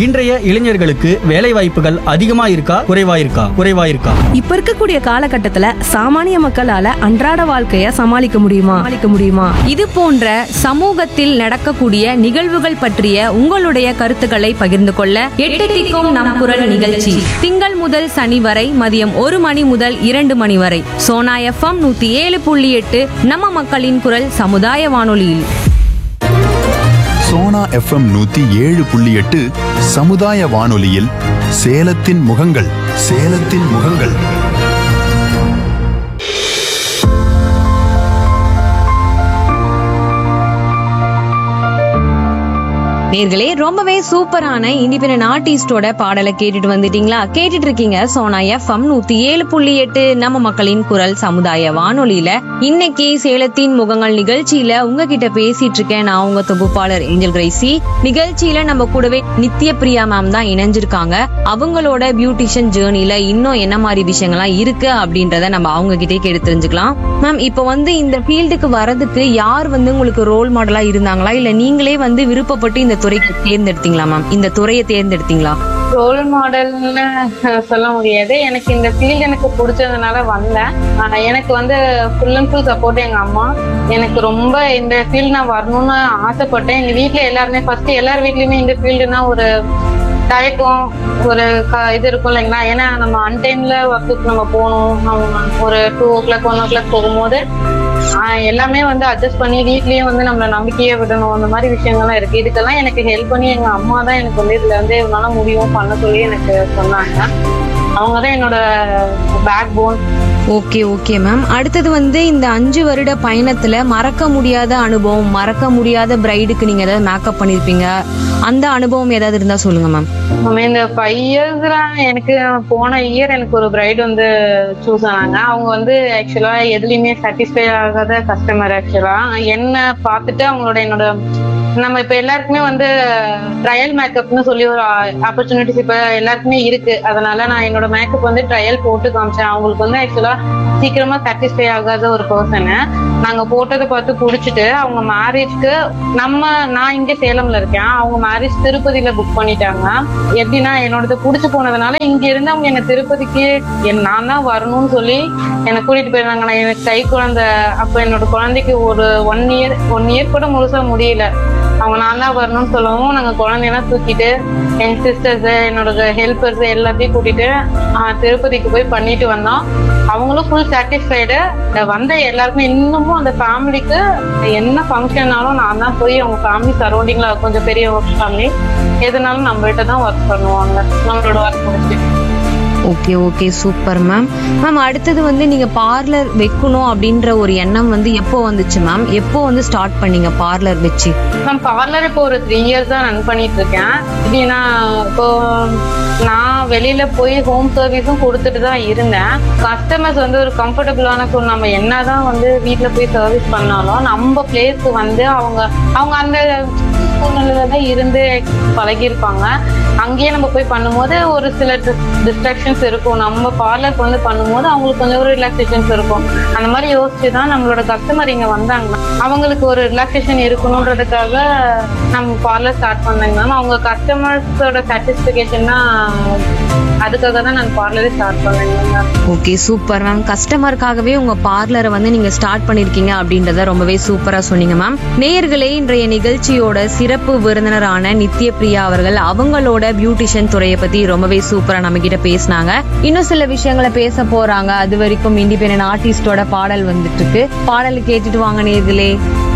இன்றைய இளைஞர்களுக்கு வேலை வாய்ப்புகள் அதிகமா இருக்கா குறைவா இருக்கா குறைவா இருக்கா இப்ப இருக்கக்கூடிய காலகட்டத்துல சாமானிய மக்களால அன்றாட வாழ்க்கைய சமாளிக்க முடியுமா சமாளிக்க முடியுமா இது போன்ற சமூகத்தில் நடக்கக்கூடிய நிகழ்வுகள் பற்றிய உங்களுடைய கருத்துக்களை பகிர்ந்து கொள்ள எட்டு திக்கும் நம் குரல் நிகழ்ச்சி திங்கள் முதல் சனி வரை மதியம் ஒரு மணி முதல் இரண்டு மணி வரை சோனா எஃப்எம் நூத்தி ஏழு புள்ளி எட்டு நம்ம மக்களின் குரல் சமுதாய வானொலியில் சோனா எஃப்எம் நூத்தி ஏழு புள்ளி எட்டு சமுதாய வானொலியில் சேலத்தின் முகங்கள் சேலத்தின் முகங்கள் நேர்களே ரொம்பவே சூப்பரான இண்டிபெண்டன்ட் ஆர்டிஸ்டோட பாடலை கேட்டுட்டு வந்துட்டீங்களா கேட்டுட்டு இருக்கீங்க சோனா எஃப்எம் நூத்தி ஏழு புள்ளி எட்டு நம்ம மக்களின் குரல் சமுதாய வானொலியில இன்னைக்கு சேலத்தின் முகங்கள் நிகழ்ச்சியில உங்ககிட்ட பேசிட்டு இருக்கேன் நான் உங்க தொகுப்பாளர் ஏஞ்சல் கிரைசி நிகழ்ச்சியில நம்ம கூடவே நித்ய பிரியா மேம் தான் இணைஞ்சிருக்காங்க அவங்களோட பியூட்டிஷியன் ஜேர்னில இன்னும் என்ன மாதிரி விஷயங்கள்லாம் இருக்கு அப்படின்றத நம்ம அவங்க கிட்டே கேட்டு தெரிஞ்சுக்கலாம் மேம் இப்போ வந்து இந்த ஃபீல்டுக்கு வரதுக்கு யார் வந்து உங்களுக்கு ரோல் மாடலா இருந்தாங்களா இல்ல நீங்களே வந்து விருப்பப்பட்டு இந்த துறைக்கு தேர்ந்தெடுத்தீங்களா மேம் இந்த துறையை தேர்ந்தெடுத்தீங்களா ரோல் மாடல்னு சொல்ல முடியாது எனக்கு இந்த ஃபீல்டு எனக்கு பிடிச்சதுனால வந்தேன் ஆனா எனக்கு வந்து ஃபுல் அண்ட் ஃபுல் சப்போர்ட் எங்க அம்மா எனக்கு ரொம்ப இந்த ஃபீல்டு நான் வரணும்னு ஆசைப்பட்டேன் எங்க வீட்ல எல்லாருமே ஃபர்ஸ்ட் எல்லார் வீட்லயுமே இந்த ஃபீல்டுனா ஒரு தயக்கம் ஒரு க- இது இருக்கும் இல்லைங்களா ஏன்னா நம்ம அன்டைம்ல ஒர்க்குக்கு நம்ம போகணும் நம்ம ஒரு two o'clock one o'clock போகும்போது ஆஹ் எல்லாமே வந்து அட்ஜஸ்ட் பண்ணி வீட்லயும் வந்து நம்மள நம்பிக்கையே விடணும் அந்த மாதிரி விஷயங்கள்லாம் இருக்கு இதுக்கெல்லாம் எனக்கு ஹெல்ப் பண்ணி எங்க அம்மா தான் எனக்கு வந்து இதுல வந்து இவனால முடியும் பண்ண சொல்லி எனக்கு சொன்னாங்க அவங்க தான் என்னோட backbone okay okay ma'am அடுத்தது வந்து இந்த அஞ்சு வருட பயணத்துல மறக்க முடியாத அனுபவம் மறக்க முடியாத பிரைடுக்கு நீங்க ஏதாவது மேக்கப் பண்ணிருப்பீங்க அந்த அனுபவம் ஏதாவது இருந்தா சொல்லுங்க மேம் நம்ம இந்த ஃபைவ் இயர்ஸ்ல எனக்கு போன இயர் எனக்கு ஒரு பிரைட் வந்து சூஸ் ஆனாங்க அவங்க வந்து ஆக்சுவலா எதுலயுமே சாட்டிஸ்ஃபை ஆகாத கஸ்டமர் ஆக்சுவலா என்ன பார்த்துட்டு அவங்களோட என்னோட நம்ம இப்ப எல்லாருக்குமே வந்து ட்ரையல் மேக்கப்னு சொல்லி ஒரு ஆப்பர்ச்சுனிட்டிஸ் இப்ப எல்லாருக்குமே இருக்கு அதனால நான் என்னோட மேக்கப் வந்து ட்ரையல் போட்டு காமிச்சேன் அவங்களுக்கு வந்து ஆக்சுவலா சீக்கிரமா சாட்டிஸ்ஃபை ஆகாத ஒரு பர்சனு நாங்க போட்டதை பார்த்து பிடிச்சிட்டு அவங்க மேரேஜ்க்கு நம்ம நான் இங்க சேலம்ல இருக்கேன் அவங்க மேரேஜ் திருப்பதியில புக் பண்ணிட்டாங்க எப்படின்னா என்னோடது புடிச்சு போனதுனால இங்க இருந்து அவங்க என்ன திருப்பதிக்கு என் நான் தான் வரணும்னு சொல்லி என்னை கூட்டிட்டு போயிருந்தாங்க நான் எனக்கு கை குழந்தை அப்ப என்னோட குழந்தைக்கு ஒரு ஒன் இயர் ஒன் இயர் கூட முழுசா முடியல அவங்க நான் தான் வரணும்னு சொல்லவும் நாங்க குழந்தையெல்லாம் தூக்கிட்டு என் சிஸ்டர்ஸ் என்னோட ஹெல்பர்ஸ் எல்லாத்தையும் கூட்டிட்டு ஆஹ், திருப்பதிக்கு போய் பண்ணிட்டு வந்தோம் அவங்களும் ஃபுல் சாட்டிஸ்ஃபைடு வந்த எல்லாருக்குமே இன்னமும் அந்த ஃபேமிலிக்கு என்ன ஃபங்க்ஷன்னாலும் நான் தான் போய் அவங்க ஃபேமிலி சரௌண்டிங்ல கொஞ்சம் பெரிய ஒர்க் ஃபேமிலி எதுனாலும் நம்மள்ட்ட தான் ஒர்க் பண்ணுவாங்க நம்மளோட ஒர்க் முடிச்சு okay okay super ma'am ma'am அடுத்தது வந்து நீங்க பார்லர் வைக்கணும் அப்படின்ற ஒரு எண்ணம் வந்து எப்போ வந்துச்சு மேம் எப்போ வந்து ஸ்டார்ட் பண்ணீங்க பார்லர் வச்சு நான் பார்லர் இப்போ ஒரு த்ரீ இயர்ஸ் தான் ரன் பண்ணிட்டு இருக்கேன் எப்படின்னா இப்போ நான் வெளியில போய் ஹோம் சர்வீஸும் கொடுத்துட்டு தான் இருந்தேன் கஸ்டமர்ஸ் வந்து ஒரு கம்ஃபர்டபுளான நம்ம என்னதான் வந்து வீட்ல போய் சர்வீஸ் பண்ணாலும் நம்ம பிளேஸ்க்கு வந்து அவங்க அவங்க அந்த சூழ்நிலையில தான் இருந்து பழகியிருப்பாங்க அங்கேயே நம்ம போய் பண்ணும்போது ஒரு சில டிஸ்ட்ராக்ஷன்ஸ் இருக்கும் நம்ம பார்லருக்கு வந்து பண்ணும்போது அவங்களுக்கு கொஞ்சம் ஒரு ரிலாக்ஸேஷன்ஸ் இருக்கும் அந்த மாதிரி யோசிச்சு தான் நம்மளோட கஸ்டமர் இங்க வந்தாங்கன்னா அவங்களுக்கு ஒரு ரிலாக்ஸேஷன் இருக்கணுன்றதுக்காக நம்ம பார்லர் ஸ்டார்ட் பண்ணாங்க மேம் அவங்க கஸ்டமர்ஸோட சாட்டிஸ்ஃபிகேஷன் தான் அதுக்காக தான் நான் பார்லரே ஸ்டார்ட் பண்ணேங்க மேம் ஓகே சூப்பர் மேம் கஸ்டமருக்காகவே உங்க பார்லரை வந்து நீங்க ஸ்டார்ட் பண்ணிருக்கீங்க அப்படின்றத ரொம்பவே சூப்பரா சொன்னீங்க மேம் நேயர்களே இன்றைய நிகழ்ச்சியோட சிறப்பு விருந்தினரான நித்ய பிரியா அவர்கள் அவங்களோட பியூட்டிஷியன் துறையை பத்தி ரொம்பவே சூப்பரா நம்ம கிட்ட பேசினாங்க இன்னும் சில விஷயங்களை பேச போறாங்க அது வரைக்கும் இண்டிபெண்டன்ட் ஆர்டிஸ்டோட பாடல் வந்துட்டு இருக்கு பாடல் கேட்டுட்டு வாங்க நேயர்களே